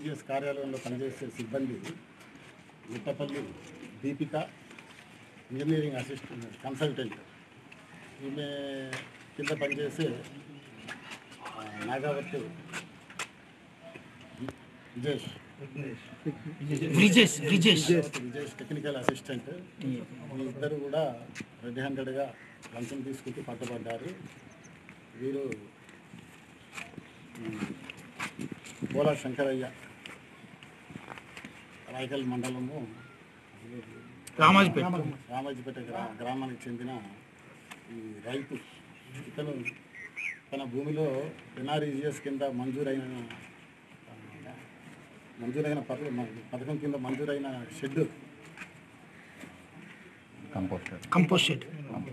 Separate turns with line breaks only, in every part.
NREGS కార్యాలయంలో పనిచేసే సిబ్బంది Mittapalli Deepika engineering assistant consultant ఈమె కింద పనిచేసే ఆ, నాగావతి విజేష్
బ్రిజేష్ బ్రిజేష్
విజేష్ టెక్నికల్ అసిస్టెంట్ ఈ ఇద్దరు కూడా రెడ్ హ్యాండెడ్గా లంచం తీసుకుంటూ పట్టుబడ్డారు వీరు ఉమ్, పోలా శంకరయ్య రాయకల్ మండలము
రామాజపేట
రామాజీపేట గ్రా గ్రామానికి చెందిన ఈ రైతు ఇతను తన భూమిలో ఎన్ఆర్ఈజిఎస్ కింద మంజూరైన ఆ, మంజూరైన పథకం పథకం కింద మంజూరైన షెడ్
కంపోస్ట్ షెడ్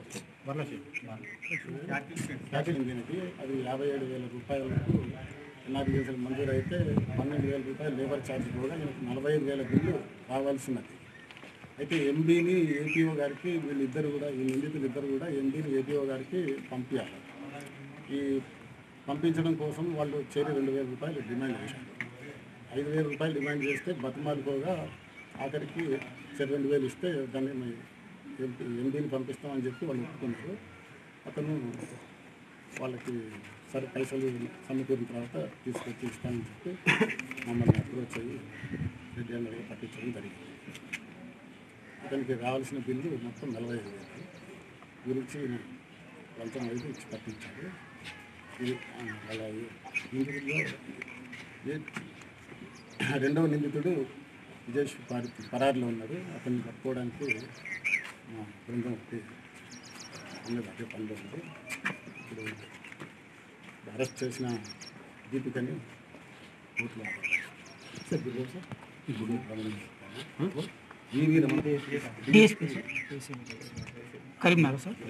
క్యాటింగ్ దీనికి అది యాభై ఏడు వేల రూపాయలకు ఎన్ఆర్ఈజిఎస్ మంజూరు అయితే పన్నెండు వేల రూపాయలు లేబర్ ఛార్జ్ కూడా ఈయనకు నలభై ఐదు వేల బిల్లు రావాల్సినది అయితే ఎంబీని ఏపీఓ గారికి వీళ్ళిద్దరు కూడా ఈ నిందితులు ఇద్దరు కూడా ఎంబీని ఏపీఓ గారికి పంపించాలి ఈ పంపించడం కోసం వాళ్ళు చేరి రెండు వేల రూపాయలు డిమాండ్ చేశారు ఐదు వేల రూపాయలు డిమాండ్ చేస్తే బతిమాలుకోగా ఆఖరికి సరే రెండు వేలు ఇస్తే దాన్ని ఎంపీ ఎంపీని పంపిస్తామని చెప్పి వాళ్ళు ఒప్పుకున్నారు అతను వాళ్ళకి సరే పైసలు సమకూరిన తర్వాత తీసుకొచ్చి ఇస్తానని చెప్పి మమ్మల్ని అప్రోచ్ అయ్యి రెడ్డి అన్నగా పట్టించడం జరిగింది అతనికి రావాల్సిన బిల్లు మొత్తం నలభై ఐదు వేలు గురించి లంచం ఐదు ఇచ్చి పట్టించారు ఇది ఆ, అలా నిందితుల్లో ఏ- రెండవ నిందితుడు విజేష్ పారి పరారిలో ఉన్నాడు అతన్ని పట్టుకోవడానికి మా బృందం ఒకటి ఉన్నది అదే పనిలో ఉంది ఇప్పుడు అరెస్ట్ చేసిన దీపికని కోర్టులో sir good sir good Ramana EV Ramana
DSP Karimnagar sir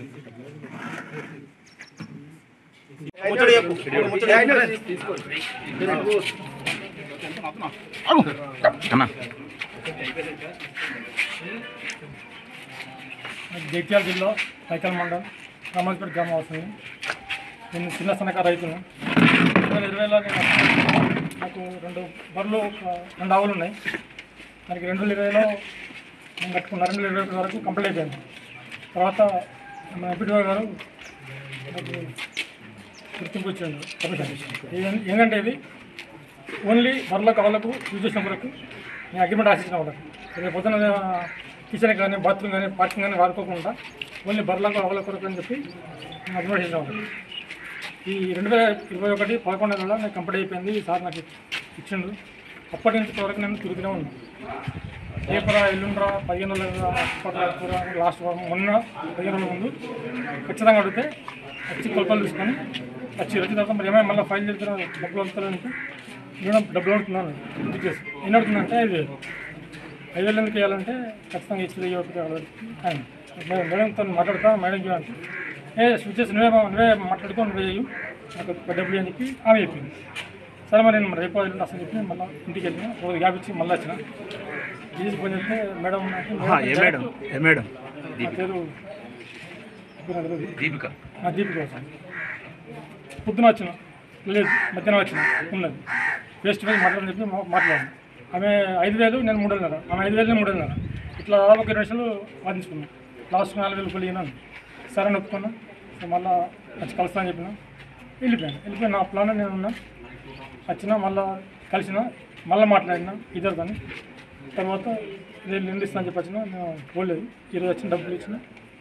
Jagtial జిల్లా సైకల్ మండలం రామాజపేట గ్రామం వస్తుంది నేను చిన్న సన్నకారు రైతును రెండు వేల ఇరవైలో నేను నాకు రెండు బర్రెలు ఒక రెండు ఆవులు ఉన్నాయి దానికి రెండు వేల ఇరవైలో నేను కట్టుకున్న రెండు వేల ఇరవై వరకు కంప్లీట్ అయిపోయింది తర్వాత మన ఎంపీడీఓ గారు నాకు గుర్తింపు ఇచ్చాడు కమిషన్ ఏం- ఏంటంటే ఇది ఓన్లీ బర్రెలకు ఆవులకు యూజ్ చేసిన వరకు నేను అగ్రిమెంట్ రాసిచ్చిన వాళ్ళకి రేపు పొద్దున కిచెన్ కానీ బాత్రూమ్ కానీ పార్కింగ్ కానీ వాడుకోకుండా ఓన్లీ బర్రెలకు ఆవుల కొరకు అని చెప్పి నేను అగ్రిమెంట్ చేసిన వాళ్ళకి ఈ రెండు వేల ఇరవై ఒకటి పదకొండు నెలలో నాకు కంప్లీట్ అయిపోయింది ఈ సార్ నాకు ఇచ్చిండు అప్పటి నుంచి వరకు నేను తిరుగుతూనే ఉన్నాను రేపరా ఎల్లుండ్రా పదిహేను రోజుల లాస్ట్ వారం మొన్న పదిహేను రోజుల ముందు ఖచ్చితంగా అడిగితే వచ్చి కొలతలు తీసుకొని వచ్చి వచ్చిన తర్వాత మరి ఏమైనా మళ్ళీ ఫైల్ చేసిన డబ్బులు వస్తారంటే నేను డబ్బులు అడుగుతున్నాను ఇచ్చేసి ఎన్ని అడుగుతుందంటే ఐదు వేలు ఐదు వేలు ఎందుకు వేయాలంటే ఖచ్చితంగా ఇచ్చి ఇవ్వకపోతే ఆయన మేడం మేడంతో మాట్లాడతా మేడం చేయాలంటే ఏ స్విచ్చెస్ నువ్వే నువ్వే మాట్లాడుకో నువ్వే చేయు నాకు డబ్బులు అని చెప్పి ఆమె చెప్పింది సరే మరి నేను రేపు ఎల్లుండి అసలు చెప్పి మళ్ళీ ఇంటికి వెళ్ళిన రోజు గ్యాప్ ఇచ్చి మళ్ళీ వచ్చిన తీసి ఫోన్ చేస్తే మేడం నాకు
ఏ మేడం ఏ మేడం
నా పేరు ఇప్పుడు నాకు తెలియదు.
దీపిక
నా దీపిక వస్తుంది పొద్దున వచ్చిన లేదు మధ్యాహ్నం వచ్చిన ఉన్నది ఫేస్ టు ఫేస్ మాట్లాడని చెప్పి మా- మాట్లాడాను ఆమె ఐదు వేలు నేను మూడు వేలున్నర ఆమె ఐదు వేలు నేను మూడు వేలున్నర ఇట్లా దాదాపు ఒక ఇరవై నిమిషాలు వాదించుకున్నాం లాస్ట్ నాలుగు వేలు కొలిగినాను సరే అని ఒప్పుకున్నా సో మళ్ళీ వచ్చి కలుస్తా అని చెప్పిన వెళ్ళిపోయాను వెళ్ళిపోయిన నా ప్లాన్ నేను ఉన్నా వచ్చిన మళ్ళీ కలిసిన మళ్ళీ మాట్లాడినా ఇద్దరు కానీ తర్వాత నేను నిండు ఇస్తా అని చెప్పి వచ్చిన నేను పోలేదు ఈరోజు వచ్చిన డబ్బులు ఇచ్చిన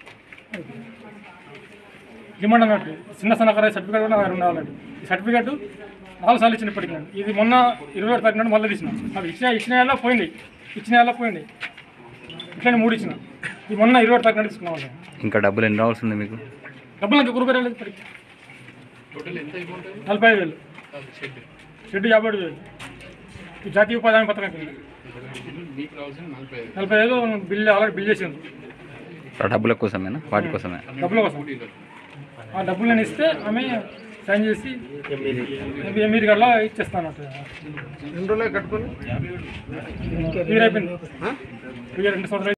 డిమాండ్ అన్నట్టు చిన్న సన్నకారు సర్టిఫికేట్ కూడా నాకు ఉండాలండి ఈ సర్టిఫికేట్ నాలుగు సార్లు ఇచ్చిన ఇప్పటికి నేను ఇది మొన్న ఇరవై ఒకటి తారీఖు నాడు మళ్ళీ తీసిన అది ఇచ్చిన ఇచ్చిన నెలలో పోయింది ఇచ్చిన నెలలో పోయింది ఇట్లా మూడు ఇచ్చిన ఇది మొన్న ఇరవై ఒకటి తారీఖు నాడు తీసుకున్నాం వాళ్ళు.
ఇంకా డబ్బులు ఎన్ని రావాల్సింది మీకు
డబ్బులు నాకు గురువు లేదు ఇప్పటికి నలభై ఐదు వేలు షెడ్ యాభై ఏడు వేలు ఈ జాతీయ ఉపాధి హామీ పథకం కింద నలభై ఐదు బిల్ ఆల్రెడీ బిల్ చేసింది
ఆ డబ్బుల కోసమేనా వాటి కోసమే
డబ్బుల కోసం ఆ డబ్బులు నేను ఇస్తే ఆమె సైన్ చేసి మీరు కల్లా ఇచ్చేస్తాను
రెండు రోజులే కట్టుకొని
క్లియర్ అయిపోయింది క్లియర్ రెండు సంవత్సరాలు